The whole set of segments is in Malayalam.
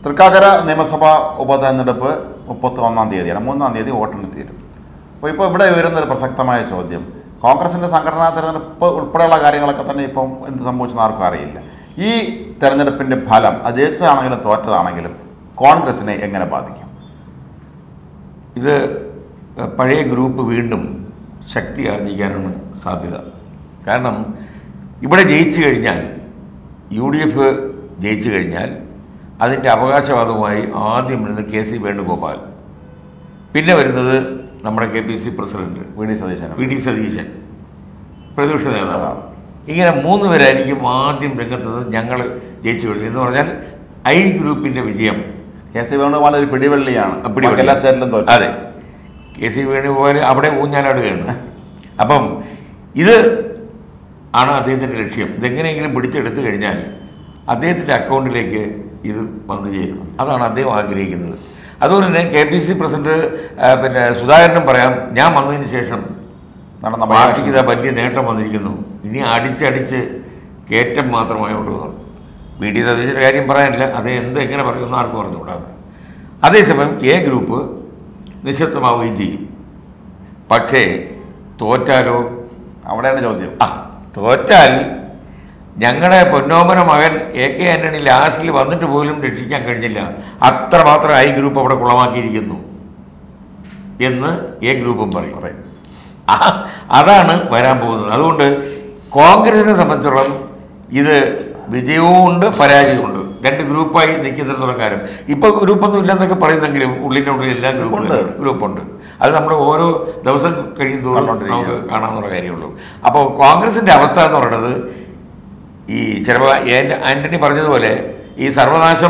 തൃക്കാക്കര നിയമസഭാ ഉപതെരഞ്ഞെടുപ്പ് മുപ്പത്തി ഒന്നാം തീയതിയാണ് മൂന്നാം തീയതി വോട്ടെണ്ണി തീരും അപ്പോൾ ഇപ്പോൾ ഇവിടെ ഉയരുന്ന ഒരു പ്രസക്തമായ ചോദ്യം കോൺഗ്രസിൻ്റെ സംഘടനാ തെരഞ്ഞെടുപ്പ് ഉൾപ്പെടെയുള്ള കാര്യങ്ങളൊക്കെ തന്നെ ഇപ്പം എന്ത് സംഭവിച്ചെന്ന് ആർക്കും അറിയില്ല ഈ തെരഞ്ഞെടുപ്പിൻ്റെ ഫലം അത് ജയിച്ചതാണെങ്കിലും തോറ്റതാണെങ്കിലും കോൺഗ്രസിനെ എങ്ങനെ ബാധിക്കും ഇത് പഴയ ഗ്രൂപ്പ് വീണ്ടും ശക്തി ആർജിക്കാനാണ് സാധ്യത കാരണം ഇവിടെ ജയിച്ചു കഴിഞ്ഞാൽ യു ഡി എഫ് ജയിച്ചു കഴിഞ്ഞാൽ അതിൻ്റെ അവകാശവാദവുമായി ആദ്യം വരുന്നത് കെ സി വേണുഗോപാൽ പിന്നെ വരുന്നത് നമ്മുടെ K P C president V D സതീശനും വി ഡി സതീശൻ പ്രതിപക്ഷ നേതാവ് ഇങ്ങനെ മൂന്ന് പേരായിരിക്കും ആദ്യം രംഗത്തത് ഞങ്ങൾ ജയിച്ചു കഴിഞ്ഞു എന്ന് പറഞ്ഞാൽ ഐ ഗ്രൂപ്പിൻ്റെ വിജയം കെ സി വേണുഗോപാൽ ഒരു പിടിവള്ളിയാണ് പിടിവള്ളി. ബാക്കി എല്ലാ സ്റ്റേറ്റിലും തോറ്റു അതെ കെ സി വേണുഗോപാൽ അവിടെ ഊഞ്ഞാലാടുകയാണ് അപ്പം ഇത് ആണ് അദ്ദേഹത്തിൻ്റെ ലക്ഷ്യം ഇതെങ്ങനെയെങ്കിലും പിടിച്ചെടുത്തു കഴിഞ്ഞാൽ അദ്ദേഹത്തിൻ്റെ അക്കൗണ്ടിലേക്ക് ഇത് വന്നു ചേരും അതാണ് അദ്ദേഹം ആഗ്രഹിക്കുന്നത് അതുപോലെ തന്നെ കെ പി സി പ്രസിഡന്റ് ആ, പിന്നെ സുധാകരനും പറയാം ഞാൻ വന്നതിന് ശേഷം നടന്ന പാർട്ടിക്ക് ഇതാ വലിയ നേട്ടം വന്നിരിക്കുന്നു ഇനി അടിച്ചടിച്ച് കയറ്റം മാത്രമായോട്ട് വി ഡി സതീശൻ്റെ കാര്യം പറയാനില്ല അത് എന്ത് എങ്ങനെ പറയുമെന്ന് ആർക്കും പറഞ്ഞുകൂടാതെ അതേസമയം എ ഗ്രൂപ്പ് നിശബ്ദമാവുകയും ചെയ്യും പക്ഷേ തോറ്റാലോ അവിടെയാണ് ചോദ്യം ആ തോറ്റാൽ ഞങ്ങളുടെ പൊന്നോമന മകൻ എ കെ ആന്റണി ലാസ്റ്റിൽ വന്നിട്ട് പോലും രക്ഷിക്കാൻ കഴിഞ്ഞില്ല അത്രമാത്രം ഐ ഗ്രൂപ്പ് അവിടെ കുളമാക്കിയിരിക്കുന്നു എന്ന് എ ഗ്രൂപ്പും പറയും പറയും ആ, അതാണ് വരാൻ പോകുന്നത് അതുകൊണ്ട് കോൺഗ്രസിനെ സംബന്ധിച്ചോളം ഇത് വിജയവും ഉണ്ട് പരാജയവും ഉണ്ട് രണ്ട് ഗ്രൂപ്പായി നിൽക്കുന്നിടത്തോളം കാലം ഇപ്പോൾ ഗ്രൂപ്പൊന്നും ഇല്ലെന്നൊക്കെ പറയുന്നെങ്കിലും ഉള്ളിൻ്റെ ഉള്ളിൽ എല്ലാ ഗ്രൂപ്പുണ്ട് ഗ്രൂപ്പുണ്ട് അത് നമ്മൾ ഓരോ ദിവസം കഴിയും തോറും കണ്ടോണ്ടിരിക്കുക. നമുക്ക് കാണാമെന്നുള്ള കാര്യമുള്ളൂ അപ്പോൾ കോൺഗ്രസിൻ്റെ അവസ്ഥ എന്ന് പറയുന്നത് ഈ ചിലപ്പോൾ ആന്റണി പറഞ്ഞതുപോലെ ഈ സർവനാശം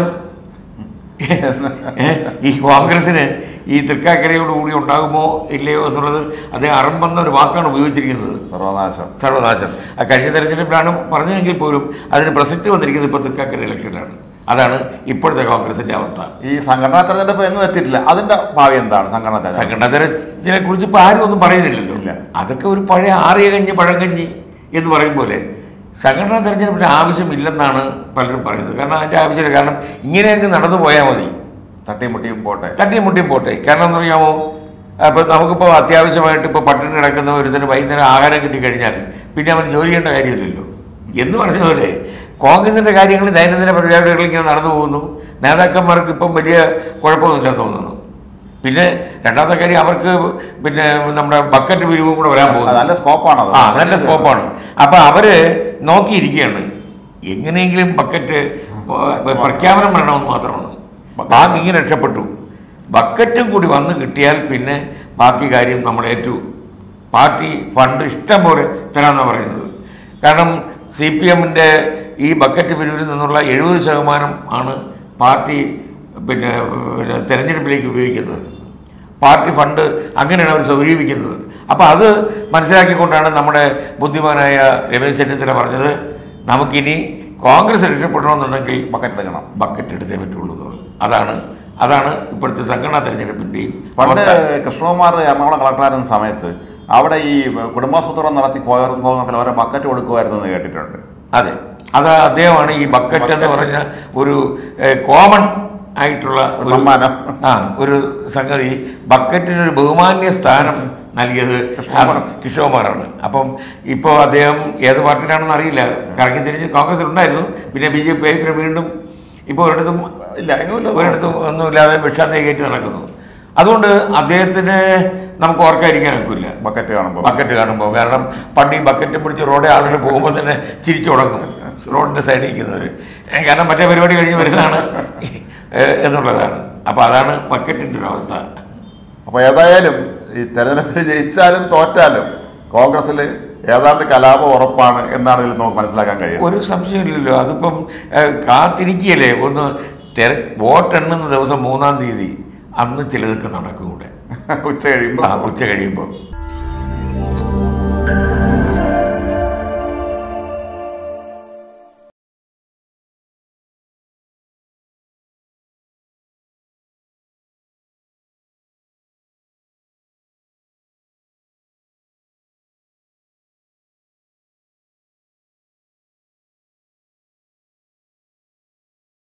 ഏ, ഈ കോൺഗ്രസിന് ഈ തൃക്കാക്കരയോടുകൂടി ഉണ്ടാകുമോ ഇല്ലയോ എന്നുള്ളത് അദ്ദേഹം അറമ്പെന്ന ഒരു വാക്കാണ് ഉപയോഗിച്ചിരിക്കുന്നത് സർവനാശം സർവനാശം ആ കഴിഞ്ഞ തെരഞ്ഞെടുപ്പിലാണ് പറഞ്ഞതെങ്കിൽ പോലും അതിന് പ്രസക്തി വന്നിരിക്കുന്നത് ഇപ്പോൾ തൃക്കാക്കര ഇലക്ഷനിലാണ് അതാണ് ഇപ്പോഴത്തെ കോൺഗ്രസിന്റെ അവസ്ഥ ഈ സംഘടനാ തെരഞ്ഞെടുപ്പ് എങ്ങും എത്തിയിട്ടില്ല അതിന്റെ ഭാവി എന്താണ് സംഘടനാ തെരഞ്ഞെടുപ്പ് സംഘടനാ തെരഞ്ഞെടുപ്പിനെ കുറിച്ച് ഇപ്പോൾ ആരും ഒന്നും പറയുന്നില്ലല്ലോ ഇല്ല. അതൊക്കെ ഒരു പഴയ ആറിയ കഞ്ഞി പഴങ്കഞ്ഞി എന്ന് പറയും പോലെ സംഘടനാ തെരഞ്ഞെടുപ്പിൻ്റെ ആവശ്യമില്ലെന്നാണ് പലരും പറയുന്നത് കാരണം അതിൻ്റെ ആവശ്യമില്ല കാരണം ഇങ്ങനെയൊക്കെ നടന്നു പോയാൽ മതി തട്ടിയും മുട്ടിയും പോട്ടെ തട്ടിയും മുട്ടിയും പോട്ടെ കാരണം എന്ന് അറിയാമോ അപ്പോൾ നമുക്കിപ്പോൾ അത്യാവശ്യമായിട്ട് ഇപ്പോൾ പട്ടിണി കിടക്കുന്ന ഒരുത്തിന് വൈകുന്നേരം ആഹാരം കിട്ടിക്കഴിഞ്ഞാൽ പിന്നെ അവൻ ജോലി ചെയ്യേണ്ട കാര്യമില്ലല്ലോ എന്ന് പറഞ്ഞതുപോലെ കോൺഗ്രസിൻ്റെ കാര്യങ്ങൾ ദൈനംദിന പരിപാടികൾ ഇങ്ങനെ നടന്നു പോകുന്നു നേതാക്കന്മാർക്ക് ഇപ്പം വലിയ കുഴപ്പമൊന്നുമില്ല തോന്നുന്നു പിന്നെ രണ്ടാമത്തെ കാര്യം അവർക്ക് പിന്നെ നമ്മുടെ ബക്കറ്റ് പിരിവും കൂടെ വരാൻ അത് പോകുന്നു നല്ല സ്കോപ്പാണത് ആ നല്ല സ്കോപ്പാണ് അപ്പം അവര് നോക്കിയിരിക്കുകയാണ് എങ്ങനെയെങ്കിലും ബക്കറ്റ് ഏ, പ്രഖ്യാപനം വരണമെന്ന് മാത്രമാണ് ബാക്കി ഇങ്ങനെ രക്ഷപ്പെട്ടു ബക്കറ്റും കൂടി വന്ന് കിട്ടിയാൽ പിന്നെ ബാക്കി കാര്യം നമ്മൾ ഏറ്റു പാർട്ടി ഫണ്ട് ഇഷ്ടം പോലെ തരാമെന്നാണ് പറയുന്നത് കാരണം സി പി എമ്മിൻ്റെ ഈ ബക്കറ്റ് പിരിവിൽ നിന്നുള്ള എഴുപത് ശതമാനം ആണ് പാർട്ടി പിന്നെ പിന്നെ തെരഞ്ഞെടുപ്പിലേക്ക് ഉപയോഗിക്കുന്നത് പാർട്ടി ഫണ്ട് അങ്ങനെയാണ് അവർ സ്വരൂപിക്കുന്നത് അപ്പോൾ അത് മനസ്സിലാക്കിക്കൊണ്ടാണ് നമ്മുടെ ബുദ്ധിമാനായ രമേശ് ചെന്നിത്തല പറഞ്ഞത് നമുക്കിനി കോൺഗ്രസ് രക്ഷപ്പെടണമെന്നുണ്ടെങ്കിൽ ബക്കറ്റ് എടുക്കണം ബക്കറ്റ് എടുത്തേ പറ്റുള്ളൂ എന്നുള്ളത് അതാണ് അതാണ് ഇപ്പോഴത്തെ സംഘടനാ തെരഞ്ഞെടുപ്പിൻ്റെയും പണ്ട് കൃഷ്ണകുമാർ എറണാകുളം കളക്ടറായിരുന്ന സമയത്ത് അവിടെ ഈ കുടുംബാസൂത്രം നടത്തി പോയ പോകുന്നവർക്ക് ഓരോ ബക്കറ്റ് കൊടുക്കുമായിരുന്നു എന്ന് കേട്ടിട്ടുണ്ട് അതെ അത് അദ്ദേഹമാണ് ഈ ബക്കറ്റ് എന്ന് പറഞ്ഞ ഒരു കോമൺ ആയിട്ടുള്ള ഒരു- സമ്മാനം. ആ ഒരു സംഗതി ബക്കറ്റിന് ഒരു ബഹുമാന്യ സ്ഥാനം നൽകിയത് കൃഷ്ണകുമാർ. കിഷോകുമാറാണ് അപ്പം ഇപ്പോൾ അദ്ദേഹം ഏത് പാർട്ടിയിലാണെന്ന് അറിയില്ല കറങ്ങി തിരിഞ്ഞ് കോൺഗ്രസ് ഉണ്ടായിരുന്നു പിന്നെ ബി ജെ പി ആയി പിന്നെ വീണ്ടും ഇപ്പോൾ ഒരിടത്തും ഇല്ല എങ്ങുമില്ല ഒരിടത്തും ഒന്നുമില്ലാതെ വിഷാദയെ കയറ്റി നടക്കുന്നു അതുകൊണ്ട് അദ്ദേഹത്തിന് നമുക്ക് ഓർക്കാതിരിക്കാൻ ഒക്കില്ല ബക്കറ്റ് കാണുമ്പോൾ ബക്കറ്റ് കാണുമ്പോൾ കാരണം പണ്ട് ഈ ബക്കറ്റും പിടിച്ച് റോഡിൽ ആളുകൾ പോകുമ്പോൾ തന്നെ ചിരിച്ചു തുടങ്ങും റോഡിൻ്റെ സൈഡിൽ നിൽക്കുന്നവർ കാരണം മറ്റേ പരിപാടി കഴിഞ്ഞ് വരുന്നതാണ് ഏഹ് എന്നുള്ളതാണ് അപ്പോൾ അതാണ് ബക്കറ്റിൻ്റെ ഒരു അവസ്ഥ അപ്പോൾ ഏതായാലും ഈ തെരഞ്ഞെടുപ്പിൽ ജയിച്ചാലും തോറ്റാലും കോൺഗ്രസ്സിൽ ഏതാണ്ട് കലാപം ഉറപ്പാണ് എന്നാണ് ഇതിൽ നമുക്ക് മനസ്സിലാക്കാൻ കഴിയും ഒരു സംശയമില്ലല്ലോ അതിപ്പം ഏഹ് കാത്തിരിക്കുകയല്ലേ ഒന്ന് തെര വോട്ടെണ്ണുന്ന ദിവസം മൂന്നാം തീയതി അന്ന് ചിലതൊക്കെ നടക്കും കൂടെ ഉച്ച കഴിയുമ്പോൾ ആ ഉച്ച കഴിയുമ്പോൾ